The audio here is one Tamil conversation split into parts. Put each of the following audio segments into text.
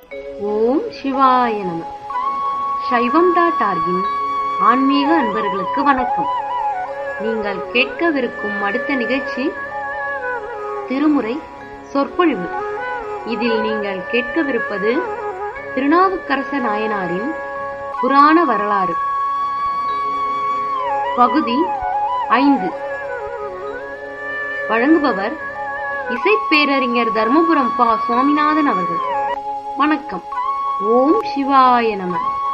ஓம் சிவாய நம சைவம் டாட் ஆர்கின் ஆன்மீக அன்பர்களுக்கு வணக்கம் நீங்கள் கேட்கவிருக்கும் அடுத்த நிகழ்ச்சி திருமுறை சொற்பொழிவு இதில் நீங்கள் கேட்கவிருப்பது திருநாவுக்கரச நாயனாரின் புராண வரலாறு பகுதி ஐந்து வழங்குபவர் இசைப்பேரறிஞர் தர்மபுரம் பா சுவாமிநாதன் அவர்கள் வணக்கம் ஓம் சிவாய நம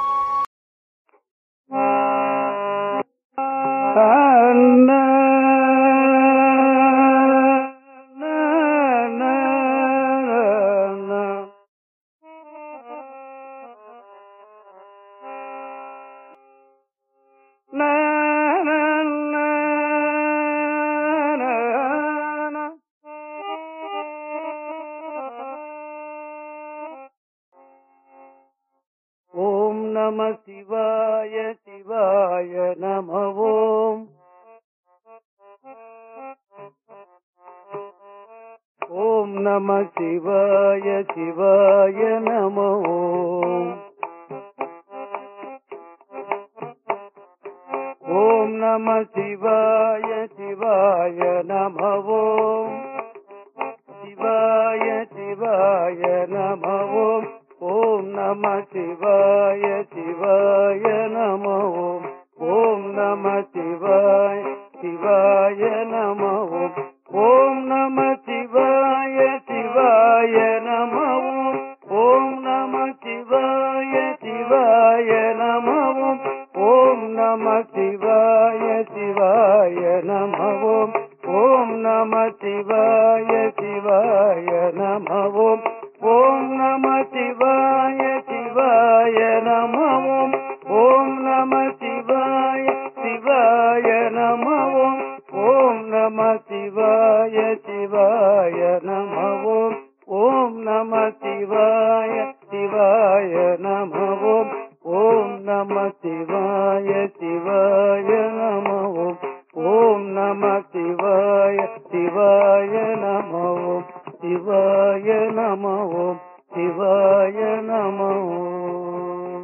ஓம் நம சிவாய சிவாய நம ஓம் ஓம் நம சிவாய சிவாய நம ஓம் ஓம் நம சிவாய சிவாய நம ஓம் சிவாய சிவாய நம ஓம் ஓம் நம சிவாய சிவாய நம ஓம் ஓம் நம சிவாய சிவாய நம ஓம் ஓம் நம சிவாய சிவாய நம ஓம் ஓம் நம சிவாய சிவாய நம ஓம் ஓம் நம சிவாய சிவாய நம ஓம் ஓம் நம சிவாய சிவாய நம ஓம் ஓம் நம சிவாய சிவாய நம ஓம் ஓம் நம சிவாய சிவாய நம ஓம் ஓம் நம சிவாய சிவாய நம ஓம் ஓம் நம சிவாய சிவாய நம ஓம் ஓம் நம சிவாய சிவாய நம ஓம் ஓம் நம சிவாய சிவாய நம ஓம் சிவாய நம ஓம் சிவாய நம ஓம்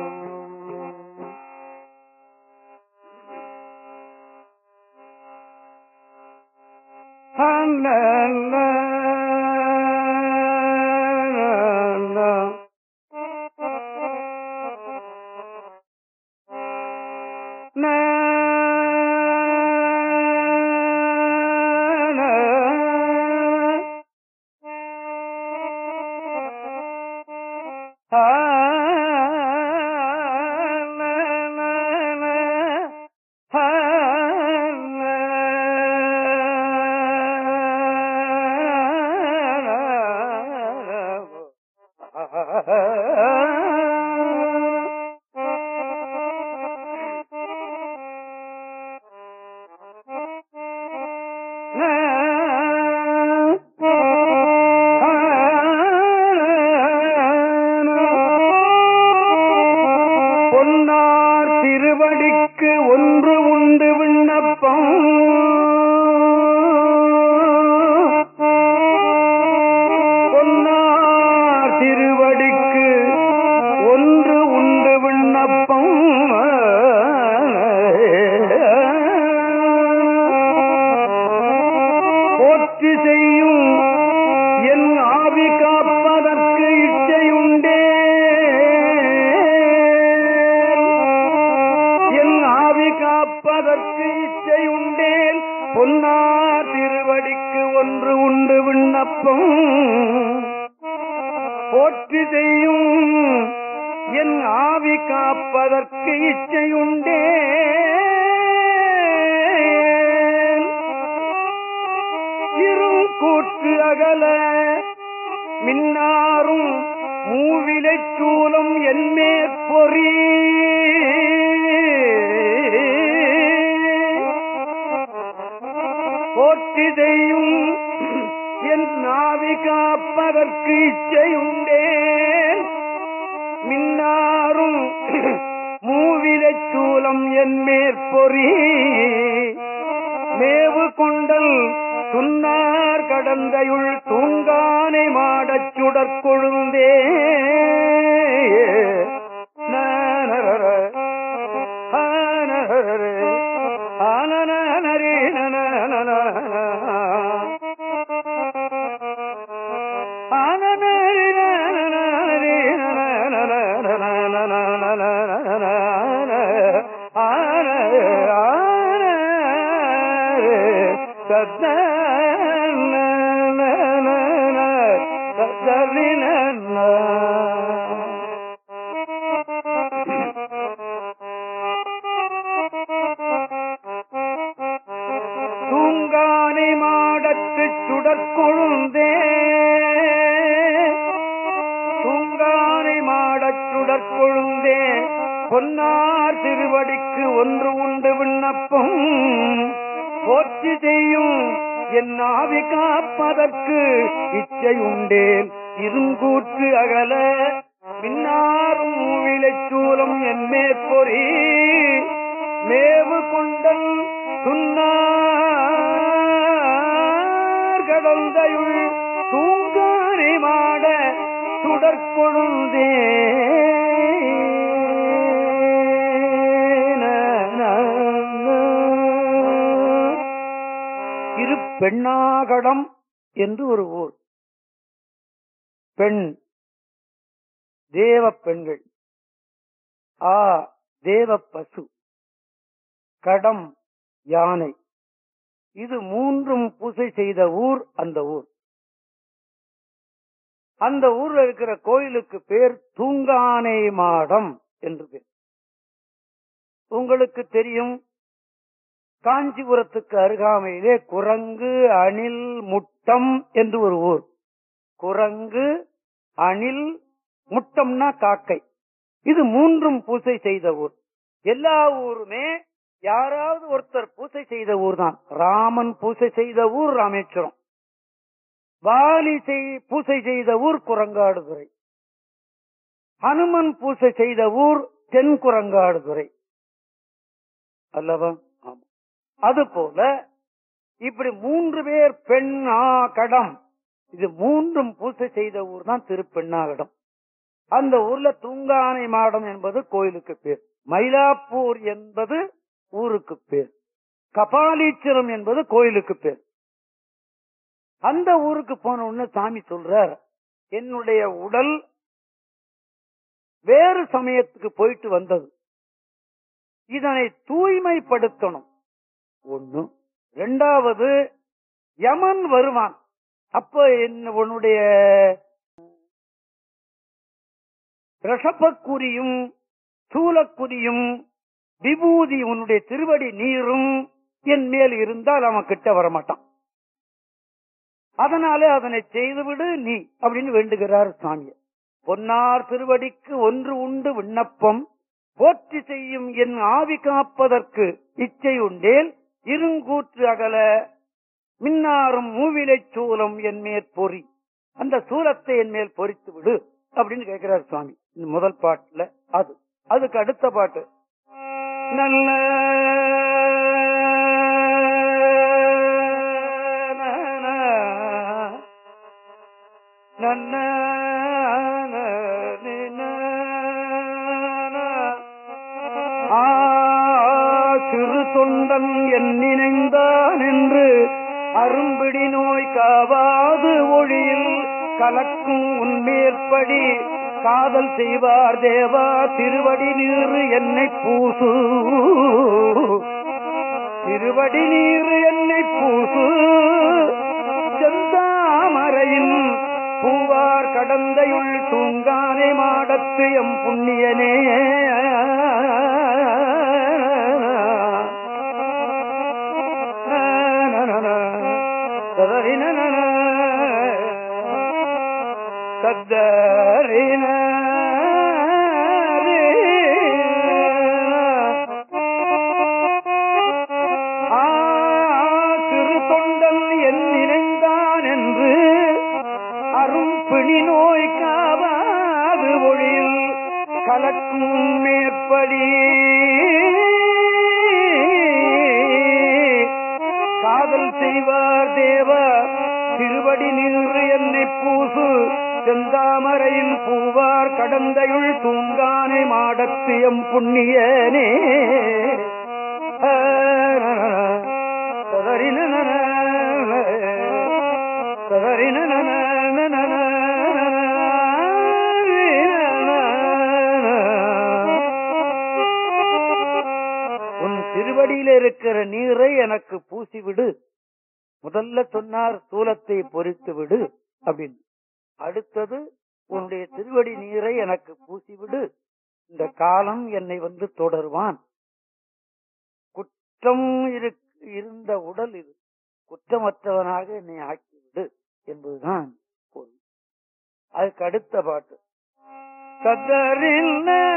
பொன்னார் திருவடிக்கு ஒன்று உண்டு விண்ணப்பம் பொன்னார் திருவடிக்கு ஒன்று உண்டு விண்ணப்பம் போற்றி செய்யும் என் ஆவி காப்பதற்கு இச்சையுண்டே என் ஆவி காப்பதற்கு இச்சையுண்டேன் பொன்னார் திருவடிக்கு ஒன்று உண்டு விண்ணப்பம் போற்றி செய்யும் என் ஆவி காப்பதற்கு இச்சையுண்டே இரும் கூற்று அகல மின்னாரும் மூவிலைச் சூலம் என்மேற்பொறி போற்றி செய்யும் என் நாவி காப்பதற்கு இச்சையுண்டேன் மின்னாரும் மூவிலைச் சூலம் என் மேற்பொறி மேவு கொண்டல் துன்னார் கடந்தையுள் தூங்கானை மாடச் சுடற்கொழுந்தே தூங்கானை மாடத்து சுடற்கொழுந்தே தூங்கானை மாடச் சுடற்கொழுந்தே பொன்னார் திருவடிக்கு ஒன்று உண்டு விண்ணப்பம் போற்றி செய்யும் என் ஆவி காப்பதற்கு இச்சை உண்டேன் இருங்கூற்று அகல பின்னாரும் மூவிலைச் சூலம் என் மேற்பொறி மேவு கொண்டல் சுன்னார் கடந்தையுள் தூங்கானை மாட சுடற்கொழுந்தே திருப்பெண்ணாகடம் என்று ஒரு ஊர் பெண் தேவ பெண்கள் ஆ தேவ பசு கடம் யானை இது மூன்றும் பூசை செய்த ஊர் அந்த ஊர் அந்த ஊர்ல இருக்கிற கோயிலுக்கு பேர் தூங்கானை மாடம் என்று பேர் உங்களுக்கு தெரியும் காஞ்சிபுரத்துக்கு அருகாமையிலே குரங்கு அணில் முட்டம் என்று ஒரு ஊர் குரங்கு அணில் முட்டம்னா காக்கை இது மூன்றும் பூசை செய்த ஊர் எல்லா ஊருமே யாராவது ஒருத்தர் பூசை செய்த ஊர் தான் ராமன் பூசை செய்த ஊர் ராமேஸ்வரம் வாலி செய்- பூசை செய்த ஊர் குரங்காடுதுறை ஹனுமன் பூசை செய்த ஊர் தென் குரங்காடுதுறை அல்லவா ஆமா அது போல இப்படி மூன்று பேர் பெண்ணா கடம் இது மூன்றும் பூசை செய்த ஊர் தான் திருப்பெண்ணாகடம் அந்த ஊர்ல தூங்கானை மாடம் என்பது கோயிலுக்கு பேர் மயிலாப்பூர் என்பது ஊருக்கு பேர் கபாலீச்சரம் என்பது கோயிலுக்கு பேர் அந்த ஊருக்கு போன உடனே சாமி சொல்றார் என்னுடைய உடல் வேறு சமயத்துக்கு போயிட்டு வந்தது இதனை தூய்மைப்படுத்தணும் ஒண்ணு ரெண்டாவது யமன் வருவான் அப்ப என்ன உன்னுடைய ரிஷபக்குரியும் சூலக்குரியும் விபூதி உன்னுடைய திருவடி நீரும் என் மேல் இருந்தால் அவன் கிட்ட வரமாட்டான் அதனாலே அதனை செய்துவிடு நீ அப்படின்னு வேண்டுகிறார் சாமி பொன்னார் திருவடிக்கு ஒன்று உண்டு விண்ணப்பம் போற்றி செய்யும் என் ஆவி காப்பதற்கு இச்சை உண்டேல் இருங்கூற்று அகல மின்னாரும் மூவிலைச் சூலம் என் மேற் பொறி அந்த சூலத்தை என் மேல் பொறித்து விடு அப்படின்னு கேட்கிறார் சுவாமி இந்த முதல் பாட்டுல அது அதுக்கு அடுத்த பாட்டு நல்ல நன்ன ஆ சிறு தொண்டன் என் நினைந்தான் என்று அரும்பிடி நோய் காவாது ஒளியில் கலக்கும் உன்மேற்படி காதல் செய்வார் தேவா திருவடி நீரு என்னை பூசு திருவடி நீரு என்னை பூசு செந்தாமரையின் பூவார் கடந்தையுள் தூங்கானை மாடத்து எம் புண்ணியனே கத்தரின ஆ சிறு தொண்டல் என் நினைந்தான் என்று அரும் பிணி நோய் காவாது ஒளியில் கலக்கும் மேற்படி காதல் செய்வார் தேவா திருவடி நின்று என்னை பூசு செந்தாமரையில் பூவார் கடந்தையுள் தூங்கானை மாடத்து எம் புண்ணியனே சதறின சதறின உன் திருவடியில இருக்கிற நீரை எனக்கு பூசிவிடு முதல்ல சொன்னார் சூலத்தை பொறித்து விடு அப்படின்னு அடுத்தது உன்னுடைய திருவடி நீரை எனக்கு பூசிவிடு இந்த காலம் என்னை வந்து தொடருவான் குற்றம் இரு- இருந்த உடல் இது குற்றமற்றவனாக என்னை ஆக்கிவிடு என்பதுதான் பொருள் அதுக்கு அடுத்த பாட்டு கதறில்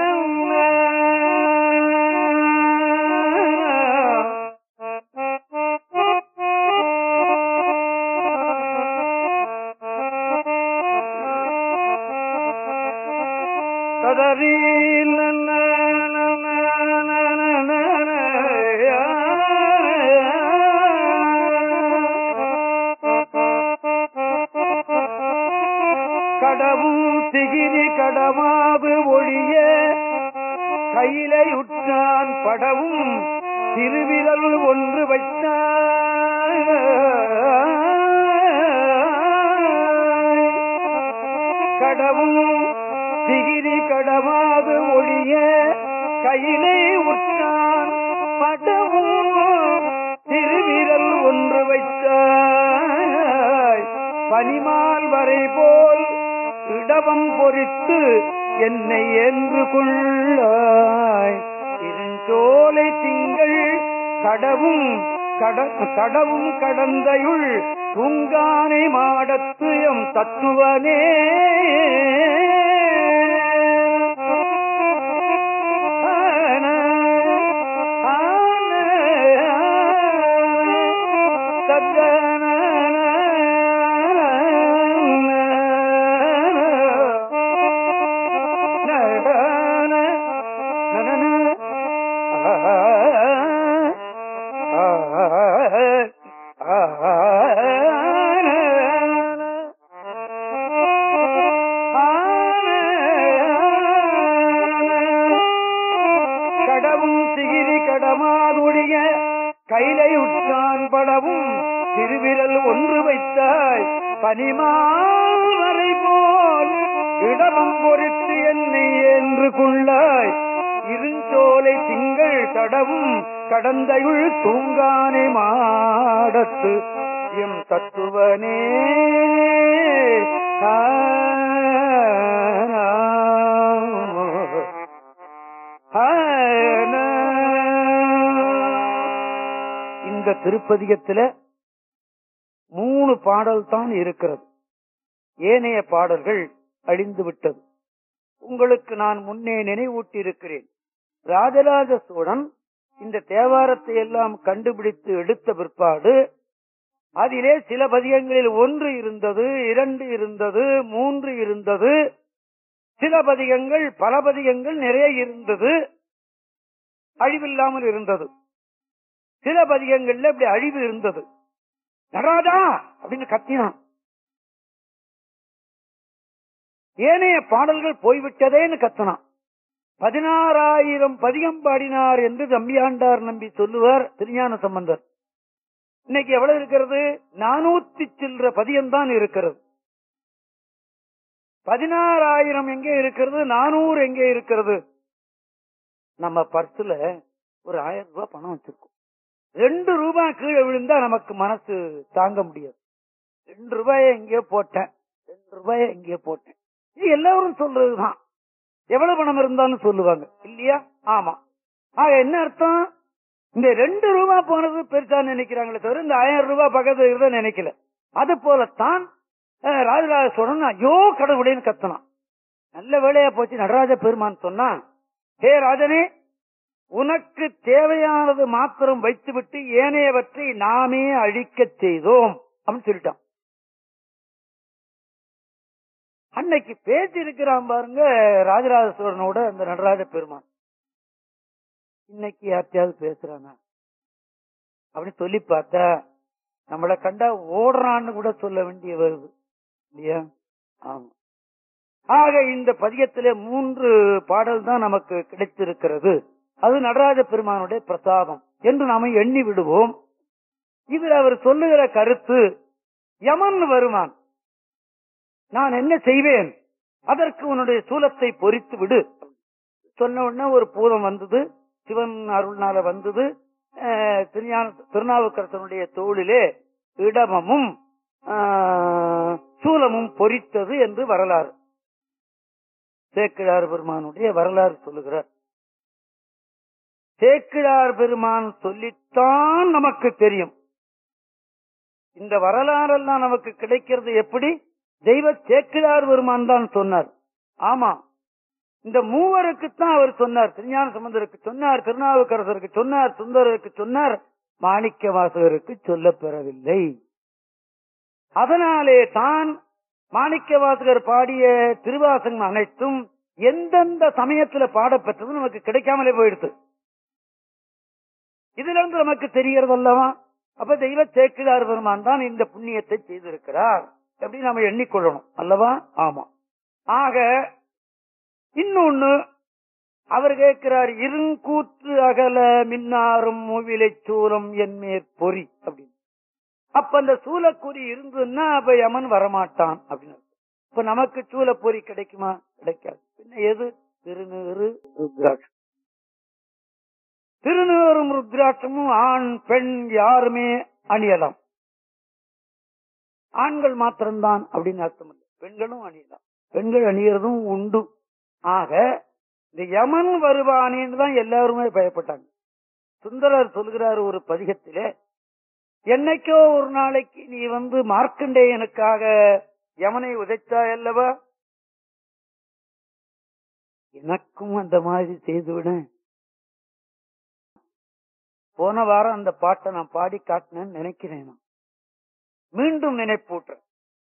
கதறில் கடவும் திகிரி கடமாவு ஒழிய கையிலையுற்றான் படவும் திருவிரல் ஒன்று வைத்தான் கடவும் திகிரி கடமாவு ஒழிய கையிலே உற்றான் படவும் திருவிரல் ஒன்று வைத்தாய் பனிமால் வரை போல் இடவம் பொறித்து என்னை என்று கொள்ளாய் இருஞ்சோலை திங்கள் கடவும் கட- கடவும் கடந்தையுள் தூங்கானை மாடத்து எம் தத்துவனே ஆன, ஆன, சத்தன, நன, நன, கடவும் சிகிரி கடமாதுடைய கைலை உற்றான் படவும் திருவிரல் ஒன்று வைத்தாய் பனிமால் வரை போல் இடமும் பொறித்து என்னை என்று கொள்ளாய் இருஞ்சோலை திங்கள் தடவும் கடந்தையுள் தூங்கானே மாடத்து எம் தத்துவனே இந்த திருப்பதிகத்துல மூணு பாடல் தான் இருக்கிறது ஏனைய பாடல்கள் அழிந்து விட்டது உங்களுக்கு நான் முன்னே நினைவூட்டி இருக்கிறேன் ராஜராஜ சோழன் இந்த தேவாரத்தை எல்லாம் கண்டுபிடித்து எடுத்த பிற்பாடு அதிலே சில பதிகங்களில் ஒன்று இருந்தது இரண்டு இருந்தது மூன்று இருந்தது சில பதிகங்கள் பல பதிகங்கள் நிறைய இருந்தது அழிவில்லாமல் இருந்தது சில பதிகங்கள்ல இப்படி அழிவு இருந்தது நடராஜா அப்படின்னு கத்தினான் ஏனைய பாடல்கள் போய்விட்டதேன்னு கத்தனான் பதினாறாயிரம் பதிகம் பாடினார் என்று தம்பியாண்டார் நம்பி சொல்லுவார் திருஞான சம்பந்தர் இன்னைக்கு எவ்வளவு இருக்கிறது நானூத்தி சில்லற பதியம் தான் இருக்கிறது பதினாறாயிரம் எங்கே இருக்கிறது நானூறு எங்கே இருக்கிறது நம்ம பர்சுல ஒரு ஆயிரம் ரூபாய் பணம் வச்சிருக்கோம் ரெண்டு ரூபாய் கீழே விழுந்தா நமக்கு மனசு தாங்க முடியாது ரெண்டு ரூபாய எங்கேயோ போட்டேன் ரெண்டு ரூபாய எங்கேயோ போட்டேன் இது எல்லாரும் சொல்றதுதான் எவ்வளவு பணம் இருந்தாலும் சொல்லுவாங்க இல்லையா ஆமா ஆக என்ன அர்த்தம் இந்த ரெண்டு ரூபாய் போனது பெருசா நினைக்கிறாங்களே தவிர இந்த ஆயிரம் ரூபாய் பக்கத்துல இருந்த நினைக்கல அது போலத்தான் அஹ், ராஜராஜ சோழன் ஐயோ கடவுளேன்னு கத்தனான் நல்ல வேலையா போச்சு நடராஜ பெருமான் சொன்னா ஹே ராஜனே உனக்கு தேவையானது மாத்திரம் வைத்துவிட்டு ஏனையவற்றை நாமே அழிக்கச் செய்தோம் அப்படின்னு சொல்லிட்டான் அன்னைக்கு பேச்சு இருக்கிறான் பாருங்க ராஜராஜ சோழனோட அந்த நடராஜ பெருமான் இன்னைக்கு யார்த்தையாவது பேசுறானா அப்படி சொல்லி பார்த்தா நம்மள கண்டா ஓடுறான்னு கூட சொல்ல வேண்டிய வருது இல்லையா ஆமா ஆக இந்த பதியத்திலே மூன்று பாடல் தான் நமக்கு கிடைத்திருக்கிறது அது நடராஜ பெருமானுடைய பிரசாதம் என்று நாம எண்ணி விடுவோம் இதில் அவர் சொல்லுகிற கருத்து யமன் வருவான் நான் என்ன செய்வேன் அதற்கு உன்னுடைய சூலத்தை பொறித்து விடு சொன்ன உடனே ஒரு பூதம் வந்தது சிவன் அருள்னால வந்தது அஹ், திருஞான திருநாவுக்கரசனுடைய தோளிலே இடமமும் ஆஹ், சூலமும் பொறித்தது என்று வரலாறு சேக்கிழார் பெருமானுடைய வரலாறு சொல்லுகிறார் சேக்கிழார் பெருமான் சொல்லித்தான் நமக்கு தெரியும் இந்த வரலாறெல்லாம் நமக்கு கிடைக்கிறது எப்படி தெய்வ சேக்கிழார் பெருமான் தான் சொன்னார் ஆமா இந்த மூவருக்குத்தான் அவர் சொன்னார் திருஞான சம்பந்தருக்கு சொன்னார் திருநாவுக்கரசருக்கு சொன்னார் சுந்தரருக்கு சொன்னார் மாணிக்க வாசகருக்கு சொல்லப் பெறவில்லை அதனாலே தான் மாணிக்க வாசகர் பாடிய திருவாசகம் அனைத்தும் எந்தெந்த சமயத்துல பாடப்பெற்றது நமக்கு கிடைக்காமலே போயிடுது இதுல இருந்து நமக்கு தெரிகிறது அல்லவா அப்ப தெய்வ சேக்கிழார் பெருமான் தான் இந்த புண்ணியத்தை செய்திருக்கிறார் அப்படின்னு நம்ம எண்ணிக்கொள்ளணும் அல்லவா ஆமா ஆக இன்னொன்னு அவர் கேட்கிறார் இருங்கூற்று அகல மின்னாரும் மூவிலை சூலம் என் மேற்பொறி அப்படின்னு அப்ப அந்த சூலக்குறி இருந்ததுன்னா அப்ப யமன் வரமாட்டான் அப்படின்னு அர்த்தம். இப்ப நமக்கு சூலப்பொறி கிடைக்குமா கிடைக்காது பின்ன எது திருநீறு ருத்ராட்சம் திருநீறும் ருத்ராட்சமும் ஆண் பெண் யாருமே அணியலாம் ஆண்கள் மாத்திரம்தான் அப்படின்னு அர்த்தம் இல்லை பெண்களும் அணியலாம் பெண்கள் அணியறதும் உண்டு ஆக இந்த யமன் வருவானேன்னு தான் எல்லாருமே பயப்பட்டாங்க சுந்தரர் சொல்கிறார் ஒரு பதிகத்திலே என்னைக்கோ ஒரு நாளைக்கு நீ வந்து மார்க்கண்டேயனுக்காக யமனை உதைத்தாய் அல்லவா எனக்கும் அந்த மாதிரி செய்துவிட போன வாரம் அந்த பாட்டை நான் பாடி காட்டினேன்னு நினைக்கிறேன் நான். மீண்டும் நினைப்பூட்டுறேன்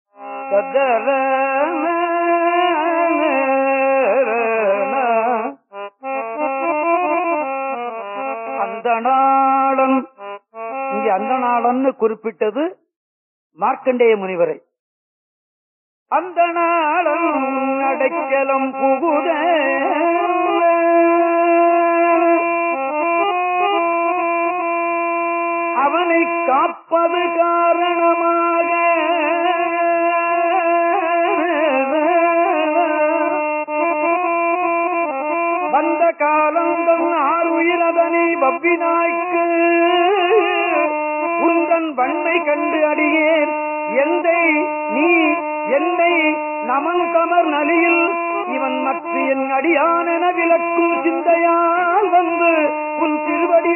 அந்த நாளன் இங்க அந்த நாளன்னு குறிப்பிட்டது மார்க்கண்டேய முனிவரை அந்த நாளம் அடைக்கலம் புகுத அவனை காப்பது காரணமாக வந்த காலந்தம் ஆறு உயிரதனை பவ்வினாய்க்கு உந்தன் வன்மை கண்டு அடியேன் எந்தை நீ என்னை நமன் கமர் நலியில் இவன் மற்ற என் அடியான் என விளக்கும் சிந்தையால் வந்து உன் திருவடி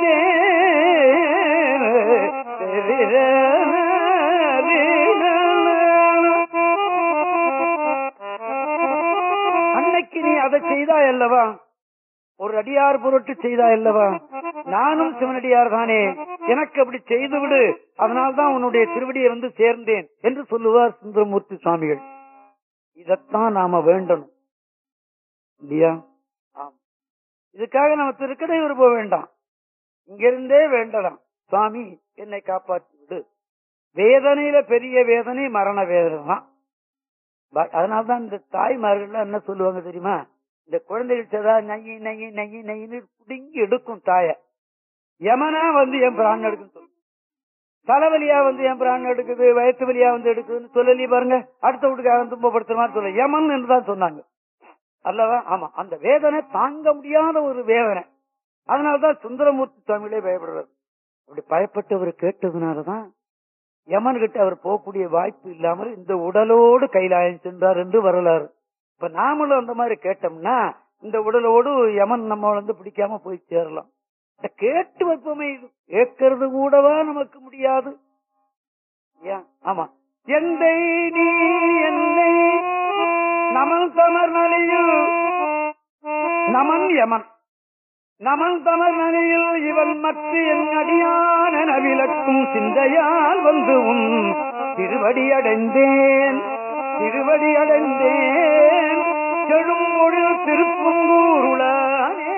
அன்னைக்கு நீ அதை செய்தாய் அல்லவா ஒரு அடியார் பொருட்டு செய்தாய் அல்லவா நானும் சிவனடியார் தானே எனக்கு அப்படி செய்து விடு அதனால்தான் உன்னுடைய திருவடியை வந்து சேர்ந்தேன் என்று சொல்லுவார் சுந்தரமூர்த்தி சுவாமிகள் இதத்தான் நாம வேண்டணும் இல்லையா ஆம் இதுக்காக நம்ம திருக்கடையூர் போக வேண்டாம் இங்கிருந்தே வேண்டலாம் சுவாமி என்னை காப்பாற்றி விடு வேதனையில பெரிய வேதனை மரண வேதனை தான் ப- அதனால்தான் இந்த தாய்மார்கள் என்ன சொல்லுவாங்க தெரியுமா இந்த குழந்தைகள் சதா நகி நகி நகி நகின்னு புடுங்கி எடுக்கும் தாய யமனா வந்து என் பிராணம் எடுக்குன்னு சொல்லு தலைவலியா வந்து என் பிராணம் எடுக்குது வயிற்று வலியா வந்து எடுக்குதுன்னு சொல்லலி பாருங்க அடுத்த வீட்டுக்காக துன்பப்படுத்துற மாதிரி சொல்ல யமன் என்று தான் சொன்னாங்க அல்லவா ஆமா அந்த வேதனை தாங்க முடியாத ஒரு வேதனை அதனாலதான் சுந்தரமூர்த்தி சுவாமிகளே பயப்படுறாரு அப்படி பயப்பட்டு அவர் கேட்டதுனாலதான் யமன் கிட்ட அவர் போகக்கூடிய வாய்ப்பு இல்லாமல் இந்த உடலோடு கைலாயம் சென்றார் என்று வரலாறு இப்ப நாமளும் அந்த மாதிரி கேட்டோம்னா இந்த உடலோடு யமன் நம்ம வந்து பிடிக்காம போய் சேரலாம் இந்த கேட்டு வைப்போமே இது கேட்கறது கூடவா நமக்கு முடியாது ஏன்? ஆமா எந்தை நீ என்னை நமன் தமர் நிலையில் நமன் யமன் நமன் தமர் நிலையில் இவன் மற்ற என் அடியான விளக்கும் சிந்தையால் வந்து உன் திருவடி அடைந்தேன் திருவடி அடைந்தேன் செழும்பொழில் திருப்பங்கூருளானே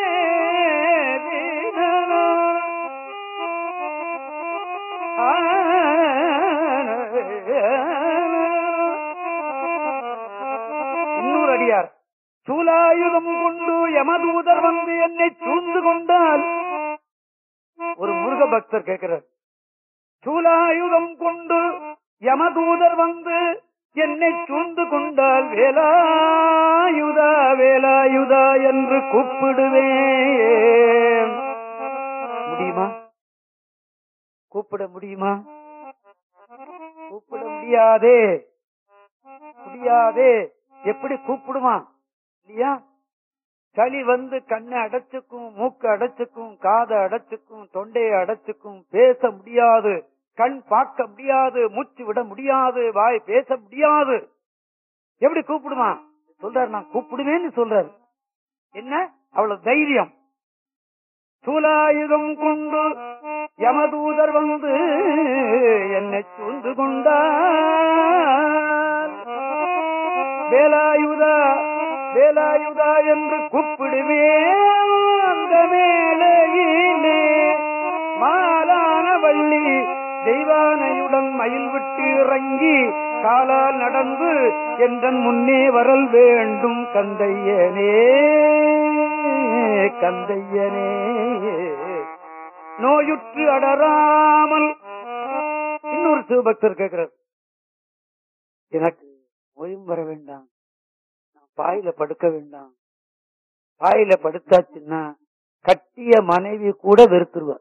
இன்னொரு அடியார் சூலாயுதம் கொண்டு யமதூதர் வந்து என்னை சூழ்ந்து கொண்டால் ஒரு முருக பக்தர் கேட்கிறார் சூலாயுதம் கொண்டு யமதூதர் வந்து என்னை சூழ்ந்து கொண்டால் வேலாயுதா வேலாயுதா என்று கூப்பிடுவேன் முடியுமா கூப்பிட முடியுமா கூப்பிட முடியாதே முடியாதே எப்படி கூப்பிடுமா இல்லையா சளி வந்து கண்ணை அடைச்சுக்கும் மூக்கு அடைச்சுக்கும் காதை அடைச்சுக்கும் தொண்டையை அடைச்சுக்கும் பேச முடியாது கண் பார்க்க முடியாது மூச்சு விட முடியாது வாய் பேச முடியாது எப்படி கூப்பிடுமா சொல்றாரு நான் கூப்பிடுவேன்னு சொல்றாரு என்ன அவ்வளவு தைரியம் சூலாயுதம் கொண்டு யமதூதர் வந்து என்னை சூழ்ந்து கொண்டார் வேலாயுதா வேலாயுதா என்று கூப்பிடுவேன் அந்த மேலையிலே மாலான வள்ளி தெய்வானையுடன் மயில் விட்டு இறங்கி காலால் நடந்து என்றன் முன்னே வரல் வேண்டும் கந்தையனே கந்தையனே நோயுற்று அடராமல் இன்னொரு சிவபக்தர் கேட்கிறார் எனக்கு நோயும் வர வேண்டாம் நான் பாயில படுக்க வேண்டாம் பாயில படுத்தாச்சுன்னா கட்டிய மனைவி கூட வெறுத்துருவார்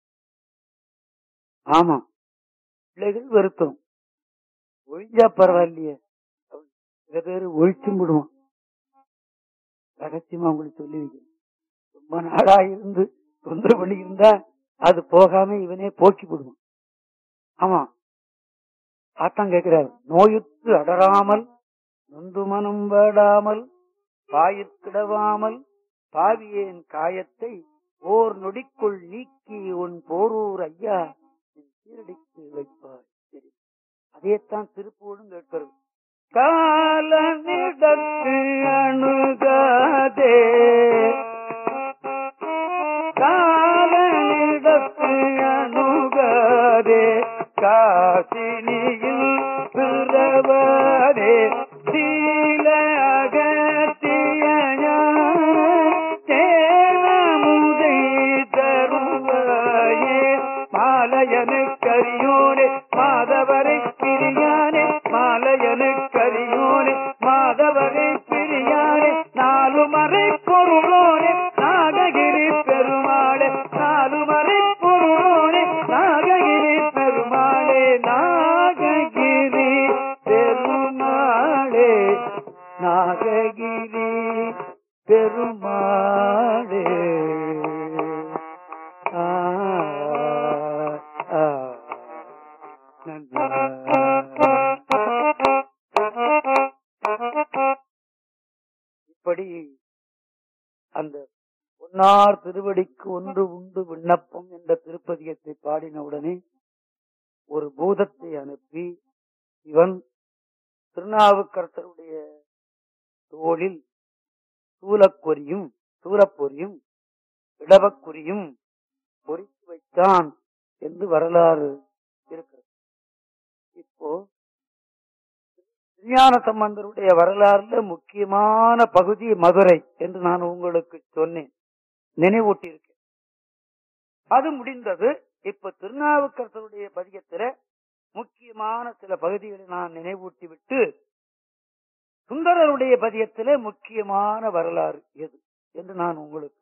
ஆமா பிள்ளைகள் வெறுத்தும் ஒழிஞ்சா பரவாயில்லையே சில பேரு ஒழிச்சும் விடுவான் ரகசியமா உங்களுக்கு சொல்லி வைக்கிறேன் ரொம்ப நாளா இருந்து தொந்தரவு பண்ணி இருந்தா அது போகாம இவனே போக்கி விடுவான் ஆமா ஆத்தான் கேட்கிறார் நோயுற்று அடராமல் நொந்து மனம் வாடாமல் பாயிற்கிடவாமல் பாவியேன் காயத்தை ஓர் நொடிக்குள் நீக்கி உன் போரூர் ஐயா என் சீரடிக்கு வைப்பாய் சரி அதைத்தான் திருப்பூடும் கேட்கிறது காலனிடத்து அணுகாதே காலனிடத்து அணுகாதே காசினியில் பிறவாதே சீல அகத்திய தேனமுதை தருவாயே மாலையனு கரியோனே மாதவரை பிரியானே மாலையனு கரியோனே மாதவரை பிரியானே நாலு மறை பொருளோனே நாககிரி பெருமாளே நாலு மறை பொருளோனே நாககிரி பெருமாளே நாககிரி பெருமாளே நாககிரி பெருமாளே ஆ, ஆ, இப்படி அந்த பொன்னார் திருவடிக்கு ஒன்று உண்டு விண்ணப்பம் என்ற திருப்பதியத்தை பாடினவுடனே ஒரு பூதத்தை அனுப்பி இவன் திருநாவுக்கரசருடைய தோளில் சூலப்பொரியும் சூலப்பொரியும் இடவக்குறியும் பொறித்து வைத்தான் என்று வரலாறு இருக்கிறது இப்போ விஞ்ஞான சம்பந்தருடைய வரலாறுல முக்கியமான பகுதி மதுரை என்று நான் உங்களுக்கு சொன்னேன் நினைவூட்டியிருக்கேன் அது முடிந்தது இப்ப திருநாவுக்கரசருடைய பதிகத்துல முக்கியமான சில பகுதிகளை நான் நினைவூட்டி விட்டு சுந்தரருடைய பதியத்திலே முக்கியமான வரலாறு எது என்று நான் உங்களுக்கு